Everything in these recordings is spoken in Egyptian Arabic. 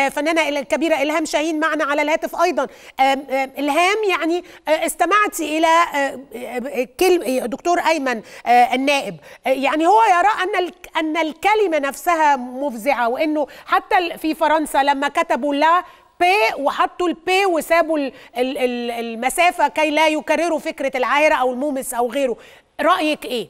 الفنانه الكبيره الهام شاهين معنا على الهاتف ايضا الهام يعني استمعتي الى كلمه دكتور ايمن النائب يعني هو يرى ان ان الكلمه نفسها مفزعه وانه حتى في فرنسا لما كتبوا لا بي وحطوا البي وسابوا المسافه كي لا يكرروا فكره العاهره او المومس او غيره رايك ايه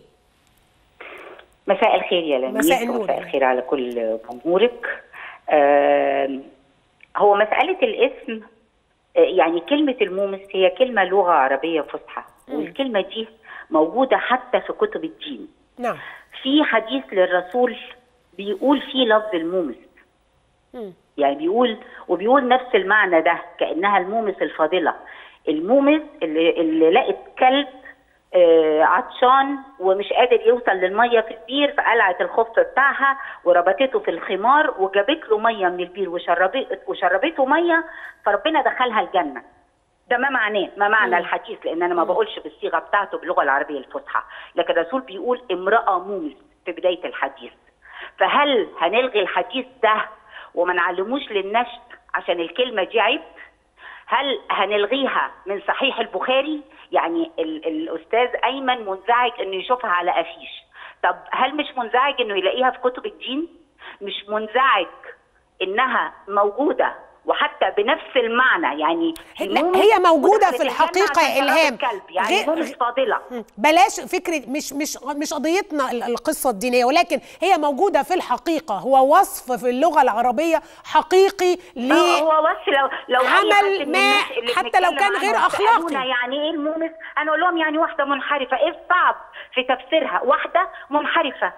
مساء الخير يا لميس مساء النور مساء الخير على كل جمهورك آه هو مساله الاسم آه يعني كلمه المومس هي كلمه لغه عربيه فصحى والكلمه دي موجوده حتى في كتب الدين نعم في حديث للرسول بيقول فيه لفظ المومس مم. يعني بيقول وبيقول نفس المعنى ده كانها المومس الفاضله المومس اللي, اللي لقت كلب آه عطشان ومش قادر يوصل للميه في البير فقلعت الخف بتاعها وربطته في الخمار وجابت له ميه من البير وشربت وشربته ميه فربنا دخلها الجنه ده ما معناه ما معنى مم. الحديث لان انا ما بقولش بالصيغه بتاعته باللغه العربيه الفصحى لكن الرسول بيقول امراه مومس في بدايه الحديث فهل هنلغي الحديث ده وما نعلموش للنشط عشان الكلمه دي عيب هل هنلغيها من صحيح البخاري يعني ال الاستاذ ايمن منزعج انه يشوفها على افيش طب هل مش منزعج انه يلاقيها في كتب الدين مش منزعج انها موجوده وحتى بنفس المعنى يعني لا هي موجوده في الحقيقه يا الهام الكلب يعني غير مومس فاضله بلاش فكره مش مش مش قضيتنا القصه الدينيه ولكن هي موجوده في الحقيقه هو وصف في اللغه العربيه حقيقي ل هو وصف لو لو عمل ما حتى لو كان غير اخلاقي يعني ايه المومس انا اقول لهم يعني واحده منحرفه ايه الصعب في تفسيرها واحده منحرفه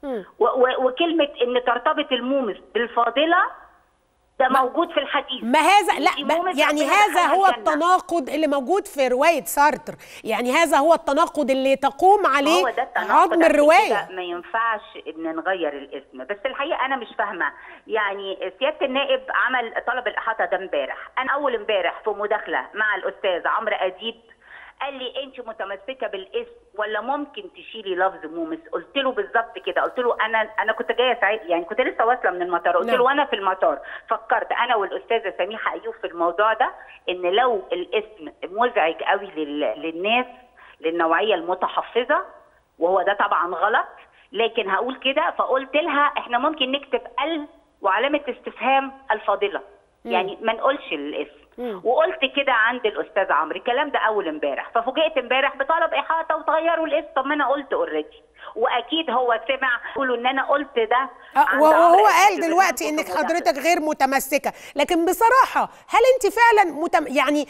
وكلمه ان ترتبط المومس بالفاضله ده موجود في الحديث ما هذا لا يعني هذا هو الجنة. التناقض اللي موجود في روايه سارتر يعني هذا هو التناقض اللي تقوم عليه هو ده عظم الروايه ما ينفعش ان نغير الاسم بس الحقيقه انا مش فاهمه يعني سياده النائب عمل طلب الاحاطه ده امبارح انا اول امبارح في مداخله مع الاستاذ عمرو اديب قال لي انت متمسكه بالاسم ولا ممكن تشيلي لفظ مومس قلت له بالظبط كده قلت له انا انا كنت جايه سعيد يعني كنت لسه واصله من المطار قلت له وانا في المطار فكرت انا والاستاذه سميحه ايوب في الموضوع ده ان لو الاسم مزعج قوي لل... للناس للنوعيه المتحفظه وهو ده طبعا غلط لكن هقول كده فقلت لها احنا ممكن نكتب ال وعلامه استفهام الفاضله يعني ما نقولش الاسم وقلت كده عند الاستاذ عمرو الكلام ده اول امبارح ففوجئت امبارح بطلب احاطه وتغيروا الاسم طب ما انا قلت اوريدي واكيد هو سمع يقولوا ان انا قلت ده وهو قال دلوقتي انك حضرتك غير متمسكه لكن بصراحه هل انت فعلا متم يعني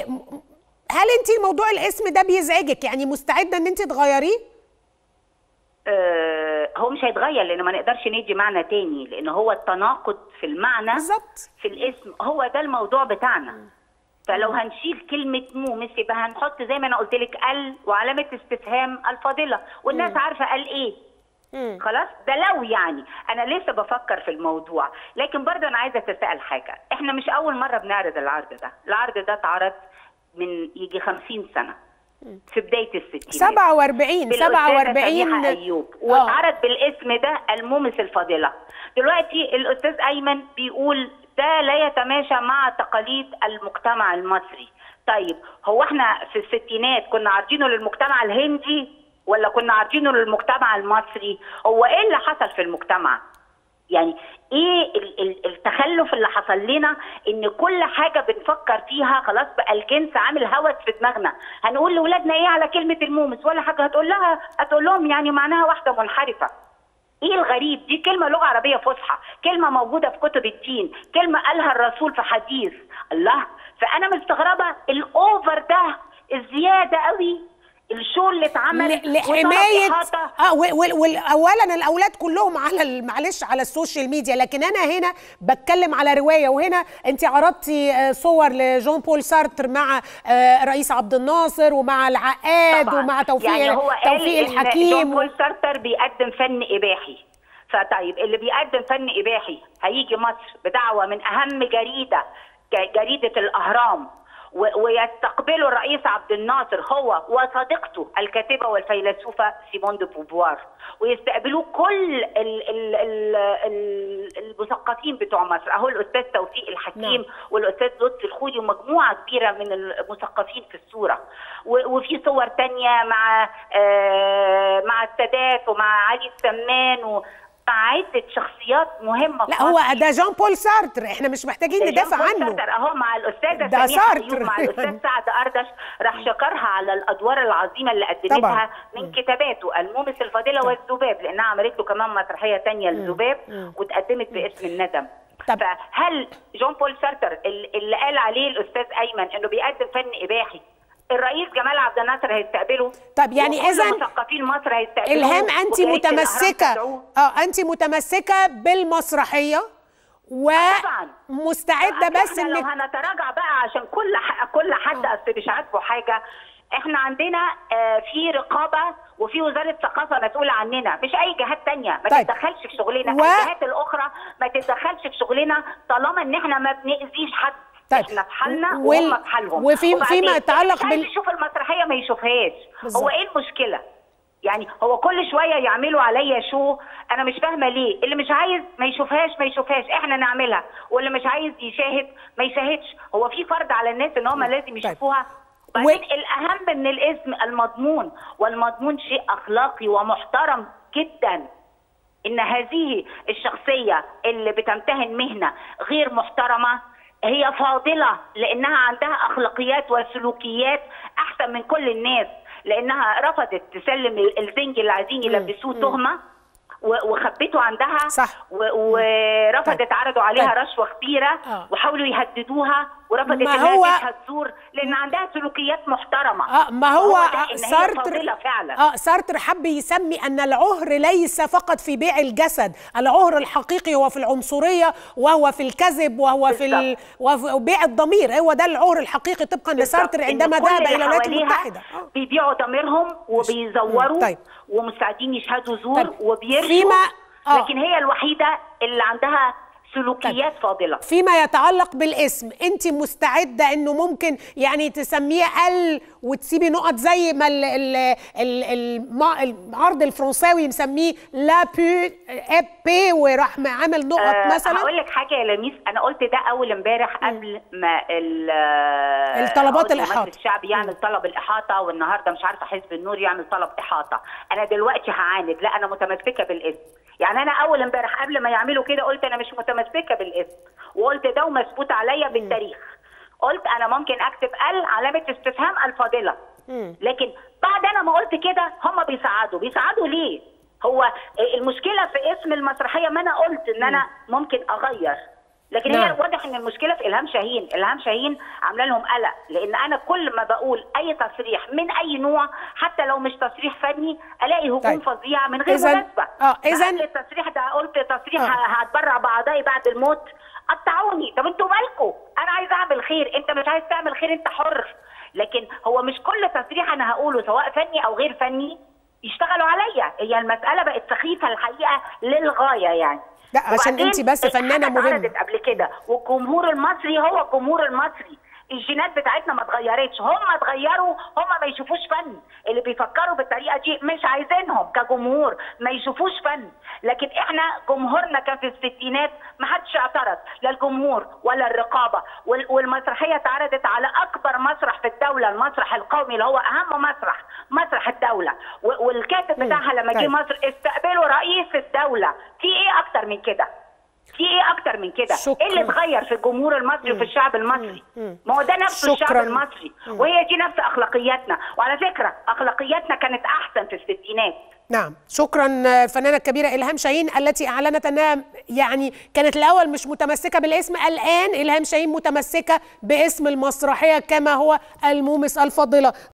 هل انت موضوع الاسم ده بيزعجك يعني مستعده ان انت تغيريه آه هو مش هيتغير لان ما نقدرش ندي معنى تاني لان هو التناقض في المعنى بالظبط في الاسم هو ده الموضوع بتاعنا فلو هنشيل كلمة مومس يبقى هنحط زي ما انا قلت لك ال وعلامة استفهام الفاضلة والناس مم. عارفة قال ايه مم. خلاص ده لو يعني انا لسه بفكر في الموضوع لكن برضه انا عايزه اتساءل حاجه احنا مش اول مره بنعرض العرض ده العرض ده اتعرض من يجي 50 سنه في بدايه الستينات 47 47 ايوب واتعرض بالاسم ده المومس الفاضله دلوقتي الاستاذ ايمن بيقول ده لا يتماشى مع تقاليد المجتمع المصري طيب هو احنا في الستينات كنا عارضينه للمجتمع الهندي ولا كنا عارضينه للمجتمع المصري هو ايه اللي حصل في المجتمع يعني ايه التخلف اللي حصل لنا ان كل حاجه بنفكر فيها خلاص بقى الجنس عامل هوس في دماغنا هنقول لاولادنا ايه على كلمه المومس ولا حاجه هتقول لها هتقول لهم يعني معناها واحده منحرفه ايه الغريب دي كلمه لغه عربيه فصحى كلمه موجوده في كتب الدين كلمه قالها الرسول في حديث الله فانا مستغربه الاوفر ده الزياده قوي الشو اللي اتعمل لحمايه اه واولا الاولاد كلهم على معلش على السوشيال ميديا لكن انا هنا بتكلم على روايه وهنا انت عرضتي صور لجون بول سارتر مع رئيس عبد الناصر ومع العقاد طبعا. ومع توفيق يعني هو توفيق قال الحكيم جون بول سارتر بيقدم فن اباحي فطيب اللي بيقدم فن اباحي هيجي مصر بدعوه من اهم جريده جريده الاهرام و- ويستقبله الرئيس عبد الناصر هو وصديقته الكاتبه والفيلسوفه سيمون دو بوفوار ويستقبلوه كل ال ال ال ال المثقفين بتوع مصر اهو الاستاذ توفيق الحكيم نعم. والاستاذ لطفي الخولي ومجموعه كبيره من المثقفين في الصوره و- وفي صور تانية مع آه، مع السادات ومع علي السمان ومع عده شخصيات مهمه في لا هو مصر. ده جان بول سارتر احنا مش محتاجين ندافع جان بول عنه سارتر اهو مع الاستاذه ده سميحه سارتر. ايوب مع الاستاذ سعد اردش راح شكرها على الادوار العظيمه اللي طبعاً. قدمتها من كتاباته المومس الفاضله والذباب لانها عملت له كمان مسرحيه تانية الذباب واتقدمت باسم الندم طب. فهل جون بول سارتر ال- اللي قال عليه الاستاذ ايمن انه بيقدم فن اباحي الرئيس جمال عبد الناصر هيستقبله طب يعني وكل إذن مثقفين مصر هيستقبلوه الهام انت وجريدة الأهرام متمسكه تدعوه. اه انت متمسكه بالمسرحيه طبعاً. ومستعده بس احنا لو انك هنتراجع بقى عشان كل ح... كل حد اصل مش عاجبه حاجه احنا عندنا آه، في رقابه وفي وزاره ثقافه مسؤوله عننا مش اي جهات تانية ما طيب. تتدخلش في شغلنا و- الجهات الاخرى ما تتدخلش في شغلنا طالما ان احنا ما بنأذيش حد طيب. احنا في حالنا وال- وهم في حالهم وفي- وبعدين فيما يتعلق اللي عايز بال- يشوف المسرحيه ما يشوفهاش بالظبط. هو ايه المشكله يعني هو كل شويه يعملوا عليا شو انا مش فاهمه ليه اللي مش عايز ما يشوفهاش ما يشوفهاش احنا نعملها واللي مش عايز يشاهد ما يشاهدش هو في فرض على الناس ان هم لازم يشوفوها وبعدين الاهم من الاسم المضمون والمضمون شيء اخلاقي ومحترم جدا ان هذه الشخصيه اللي بتمتهن مهنه غير محترمه هي فاضله لانها عندها اخلاقيات وسلوكيات احسن من كل الناس لانها رفضت تسلم الزنج اللي عايزين يلبسوه تهمه و- وخبته عندها صح. و- ورفضت طيب. عرضوا عليها طيب. رشوه كبيره آه. وحاولوا يهددوها ورفضت ما انها هو- تشهد زور لان عندها سلوكيات محترمه اه ما هو فهو ده إن هي سارتر فاضلة فعلا اه سارتر حب يسمي ان العهر ليس فقط في بيع الجسد العهر الحقيقي هو في العنصريه وهو في الكذب وهو في ال... وفي بيع الضمير هو ده العهر الحقيقي طبقا لسارتر بالظبط. عندما إن كل ذهب اللي الى الولايات حواليها المتحده آه. بيبيعوا ضميرهم وبيزوروا طيب. ومستعدين يشهدوا زور طيب. وبيرشوا فيما- آه. لكن هي الوحيده اللي عندها سلوكيات فاضله فيما يتعلق بالاسم انت مستعده انه ممكن يعني تسميه ال وتسيبي نقط زي ما ال ال ال الم- العرض الفرنساوي مسميه لا بو ابي وراح عامل نقط آه، مثلا هقول لك حاجه يا لميس انا قلت ده اول امبارح قبل ما ال- الطلبات عضو الإحاطة. مجلس الشعب يعمل طلب الاحاطه والنهارده مش عارفه حزب النور يعمل طلب احاطه انا دلوقتي هعاند لا انا متمسكه بالاسم يعني انا اول امبارح قبل ما يعملوا كده قلت انا مش متمسكه بالاسم وقلت ده ومثبوت عليا بالتاريخ قلت انا ممكن اكتب ال علامه استفهام الفاضله لكن بعد انا ما قلت كده هم بيساعدوا بيساعدوا ليه هو المشكله في اسم المسرحيه ما انا قلت ان انا ممكن اغير لكن نعم. هي واضح ان المشكله في الهام شاهين الهام شاهين عامله لهم قلق لان انا كل ما بقول اي تصريح من اي نوع حتى لو مش تصريح فني الاقي هجوم طيب. فظيع من غير إذن- مناسبه آه، إذن- قبل التصريح ده قلت تصريح آه. ه- هتبرع باعضائي بعد الموت قطعوني طب انتوا مالكم انا عايز اعمل خير انت مش عايز تعمل خير انت حر لكن هو مش كل تصريح انا هقوله سواء فني او غير فني يشتغلوا عليا هي المساله بقت سخيفه الحقيقه للغايه يعني لا، عشان وبعدين أنت بس فنانة الحاجة مهمة. اتعرضت قبل كده والجمهور المصري هو الجمهور المصري الجينات بتاعتنا ما اتغيرتش هم اتغيروا هم ما يشوفوش فن اللي بيفكروا بالطريقه دي مش عايزينهم كجمهور ما يشوفوش فن لكن احنا جمهورنا كان في الستينات ما حدش اعترض لا الجمهور ولا الرقابه وال- والمسرحيه اتعرضت على اكبر مسرح في الدوله المسرح القومي اللي هو اهم مسرح مسرح الدوله و- والكاتب بتاعها لما جه طيب. مصر استقبلوا رئيس الدوله في ايه اكتر من كده في ايه اكتر من كده شكراً. ايه اللي اتغير في الجمهور المصري وفي الشعب المصري ما هو ده نفس الشعب شكراً. المصري وهي دي نفس اخلاقياتنا وعلى فكره اخلاقياتنا كانت احسن في الستينات نعم شكرا الفنانه الكبيره الهام شاهين التي اعلنت انها يعني كانت الاول مش متمسكه بالاسم الان الهام شاهين متمسكه باسم المسرحيه كما هو المومس الفاضله